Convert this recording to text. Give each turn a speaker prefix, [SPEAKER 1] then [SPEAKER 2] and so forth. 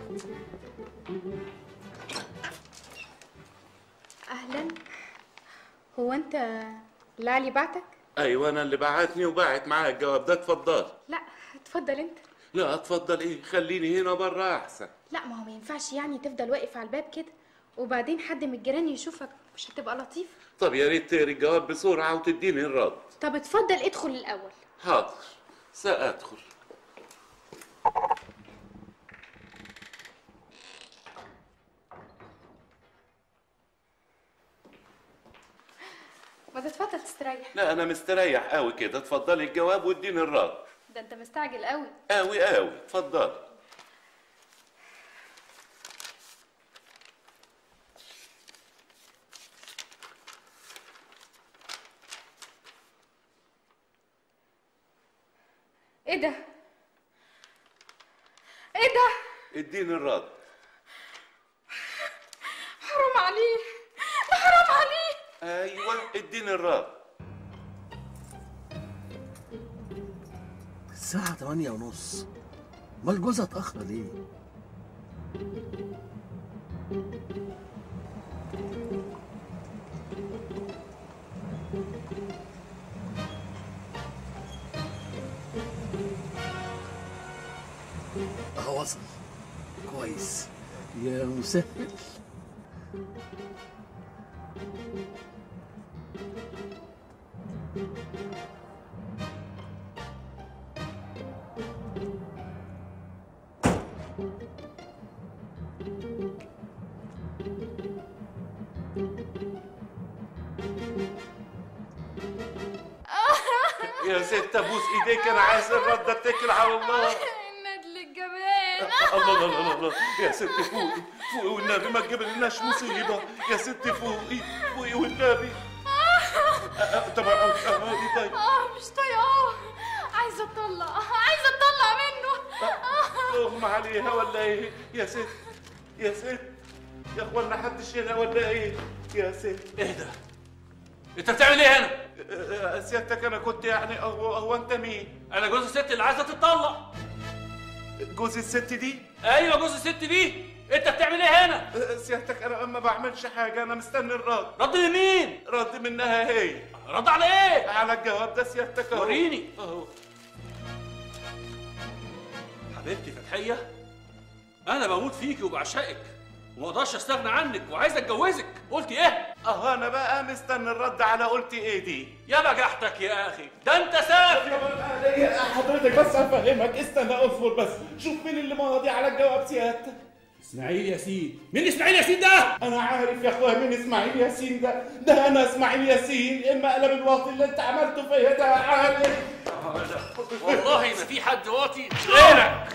[SPEAKER 1] اهلا هو انت لالي بعتك
[SPEAKER 2] ايوه انا اللي بعتني وبعت معاها الجواب ده اتفضل
[SPEAKER 1] لا اتفضل انت
[SPEAKER 2] لا اتفضل ايه خليني هنا بره احسن
[SPEAKER 1] لا ما هو ما ينفعش يعني تفضل واقف على الباب كده وبعدين حد من الجيران يشوفك مش هتبقى لطيف
[SPEAKER 2] طب يا ريت تقري الجواب بسرعه وتديني الرد
[SPEAKER 1] طب اتفضل ادخل الاول
[SPEAKER 2] حاضر سأدخل
[SPEAKER 1] ما تتفضل تستريح
[SPEAKER 2] لا انا مستريح قوي كده اتفضلي الجواب واديني الرد
[SPEAKER 1] ده انت مستعجل قوي
[SPEAKER 2] قوي قوي اتفضل
[SPEAKER 1] ايه ده ايه ده
[SPEAKER 2] اديني الرد
[SPEAKER 1] حرام عليه ده حرام عليه
[SPEAKER 2] ايوه اديني الرد
[SPEAKER 3] الساعة تمانية ونص امال جوزها اتأخر ليه؟ اه وصل كويس يا مسهل
[SPEAKER 2] يا ست ابوس ايديك انا عايز الرد اتكل على الله
[SPEAKER 1] الندل الجمال
[SPEAKER 2] الله الله الله الله يا ست فوقي فوقي والنبي ما تجيب لناش مصيبه يا ست فوقي فوقي والنبي أه، أه، طب اقعدي اقعدي طيب
[SPEAKER 1] اه مش طايقاه عايزه اطلع عايزه اطلع منه
[SPEAKER 2] اغمى عليها ولا ايه يا ست يا ست يا اخوانا حدش هنا ولا ايه يا ست
[SPEAKER 4] ايه ده؟ انت بتعمل ايه هنا؟
[SPEAKER 2] أه، سيادتك انا كنت يعني هو هو انت مين
[SPEAKER 4] انا جوز الست اللي عايزه تتطلق
[SPEAKER 2] جوز الست دي
[SPEAKER 4] ايوه جوز الست دي انت بتعمل ايه هنا؟
[SPEAKER 2] أه، سيادتك انا ما بعملش حاجه انا مستني الرد
[SPEAKER 4] رد لمين؟
[SPEAKER 2] رد منها هي
[SPEAKER 4] رد على ايه؟
[SPEAKER 2] على الجواب ده سيادتك اهو
[SPEAKER 4] وريني.
[SPEAKER 2] اهو
[SPEAKER 4] حبيبتي فتحيه انا بموت فيكي وبعشقك وما اقدرش استغنى عنك وعايز اتجوزك قلت ايه؟
[SPEAKER 2] اه انا بقى مستني الرد على قلت ايه دي
[SPEAKER 4] يا بجحتك يا اخي ده انت سافر
[SPEAKER 2] يا حضرتك بس افهمك استنى اصبر بس شوف مين اللي ماضي على الجواب سيادتك
[SPEAKER 4] اسماعيل ياسين مين اسماعيل ياسين ده؟
[SPEAKER 2] انا عارف يا اخويا مين اسماعيل ياسين ده ده انا اسماعيل ياسين المقلب الواطي اللي انت عملته فيا ده عارف
[SPEAKER 4] والله ما في حد واطي غيرك